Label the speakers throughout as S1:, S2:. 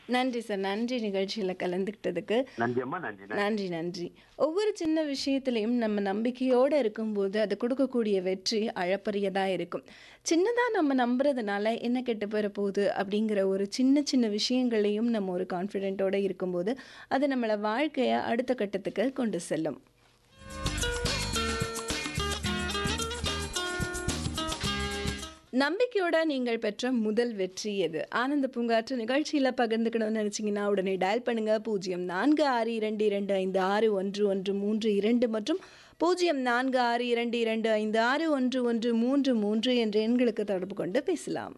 S1: நன்றி சார் நன்றி நிகழ்ச்சியில் கலந்துக்கிட்டதுக்கு
S2: நன்றி அம்மா நன்றி நன்றி.
S1: நன்றி நன்றி ஒவ்வொரு சின்ன விஷயத்திலையும் நம்ம நம்பிக்கையோடு இருக்கும்போது அது கொடுக்கக்கூடிய வெற்றி அளப்பரியதாக இருக்கும் சின்னதாக நம்ம நம்புறதுனால என்ன கெட்டு போகிற போகுது அப்படிங்கிற ஒரு சின்ன சின்ன விஷயங்களையும் நம்ம ஒரு கான்ஃபிடென்ட்டோடு இருக்கும்போது அது நம்மளை வாழ்க்கையை அடுத்த கட்டத்துக்கு கொண்டு செல்லும் நம்பிக்கையோட நீங்கள் பெற்ற முதல் வெற்றி எது ஆனந்த பூங்காற்று நிகழ்ச்சியில் பகிர்ந்துக்கணும்னு நினச்சிங்கன்னா உடனே டயல் பண்ணுங்க பூஜ்ஜியம் நான்கு ஆறு இரண்டு இரண்டு ஐந்து ஆறு ஒன்று ஒன்று மூன்று இரண்டு மற்றும் பூஜ்ஜியம் நான்கு ஆறு இரண்டு இரண்டு ஐந்து ஆறு ஒன்று ஒன்று மூன்று மூன்று என்ற எண்களுக்கு தொடர்பு கொண்டு பேசலாம்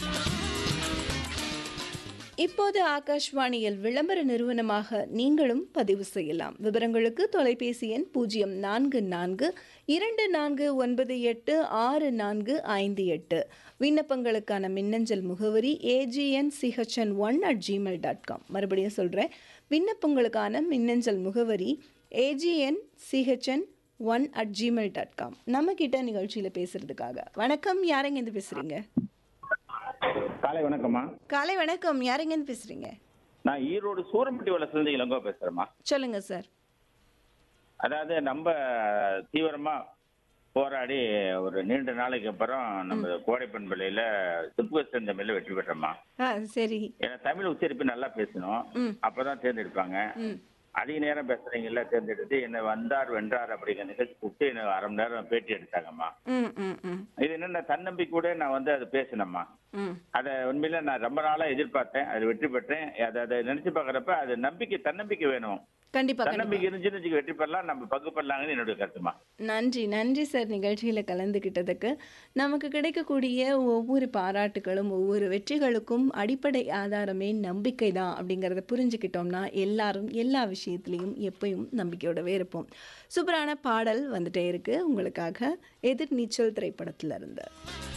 S1: இப்போது ஆகாஷ்வாணியில் விளம்பர நிறுவனமாக நீங்களும் பதிவு செய்யலாம் விவரங்களுக்கு தொலைபேசி எண் பூஜ்ஜியம் நான்கு நான்கு இரண்டு நான்கு ஒன்பது எட்டு ஆறு நான்கு ஐந்து எட்டு விண்ணப்பங்களுக்கான மின்னஞ்சல் முகவரி AGN CHN one at Gmail dot com மறுபடியும் சொல்கிறேன் விண்ணப்பங்களுக்கான மின்னஞ்சல் முகவரி AGN CHN one at Gmail dot com நம்மக்கிட்ட நிகழ்ச்சியில் பேசுகிறதுக்காக வணக்கம் யாரெங்கேருந்து பேசுகிறீங்க
S3: காலை வணக்கம்மா
S1: காலை வணக்கம் யாரெங்கேருந்து பேசுகிறீங்க
S3: நான் ஈரோடு சூரம்பட்டி வளர்ச்சிருந்து இளங்கோ பேசுறேம்மா
S1: சொல்லுங்க சார்
S3: அதாவது நம்ம தீவிரமா போராடி ஒரு நீண்ட நாளைக்கு அப்புறம் நம்ம கோடை பண்பலையில துப்பு செந்தமிழ்ல வெற்றி பெற்றோம்மா
S1: ஆ சரி
S3: ஏன்னா தமிழ் உச்சரிப்பு நல்லா பேசணும்
S1: ம்.
S3: அப்பதான் தேர்ந்தெடுப்பாங்க
S1: ம்
S3: அதிக நேரம் பேசுறீங்கல்ல தேர்ந்தெடுத்து என்ன வந்தார் வென்றார் அப்படிங்கிற நிகழ்ச்சி கூப்பிட்டு என்ன அரை மணி நேரம் பேட்டி எடுத்தாங்கம்மா
S1: ம் ம் ம்
S3: இது என்ன தன்னம்பிக்கையோட நான் வந்து அதை பேசினேம்மா
S1: ம்
S3: அதை உண்மையில நான் ரொம்ப நாளா எதிர்பார்த்தேன் அது வெற்றி பெற்றேன் அதை அதை நினைச்சு பார்க்கறப்ப அது நம்பிக்கை தன்னம்பிக்கை வேணும்
S1: கண்டிப்பா கண்டிப்பா
S3: தன்னம்பிக்கை இருந்துச்சுன்னு வச்சுக்க வெற்றி பெறலாம் நம்ம பங்கு பெறலாங்கன்னு என்னுடைய கருத்துமா
S1: நன்றி நன்றி சார் நிகழ்ச்சியில் கலந்துக்கிட்டதுக்கு நமக்கு கிடைக்கக்கூடிய ஒவ்வொரு பாராட்டுகளும் ஒவ்வொரு வெற்றிகளுக்கும் அடிப்படை ஆதாரமே நம்பிக்கை தான் அப்படிங்கிறத புரிஞ்சுக்கிட்டோம்னா எல்லாரும் எல்லா விஷயத்துலையும் எப்பயும் நம்பிக்கையோடவே இருப்போம் சூப்பரான பாடல் வந்துட்டே இருக்கு உங்களுக்காக எதிர்நீச்சல் திரைப்படத்துல இருந்து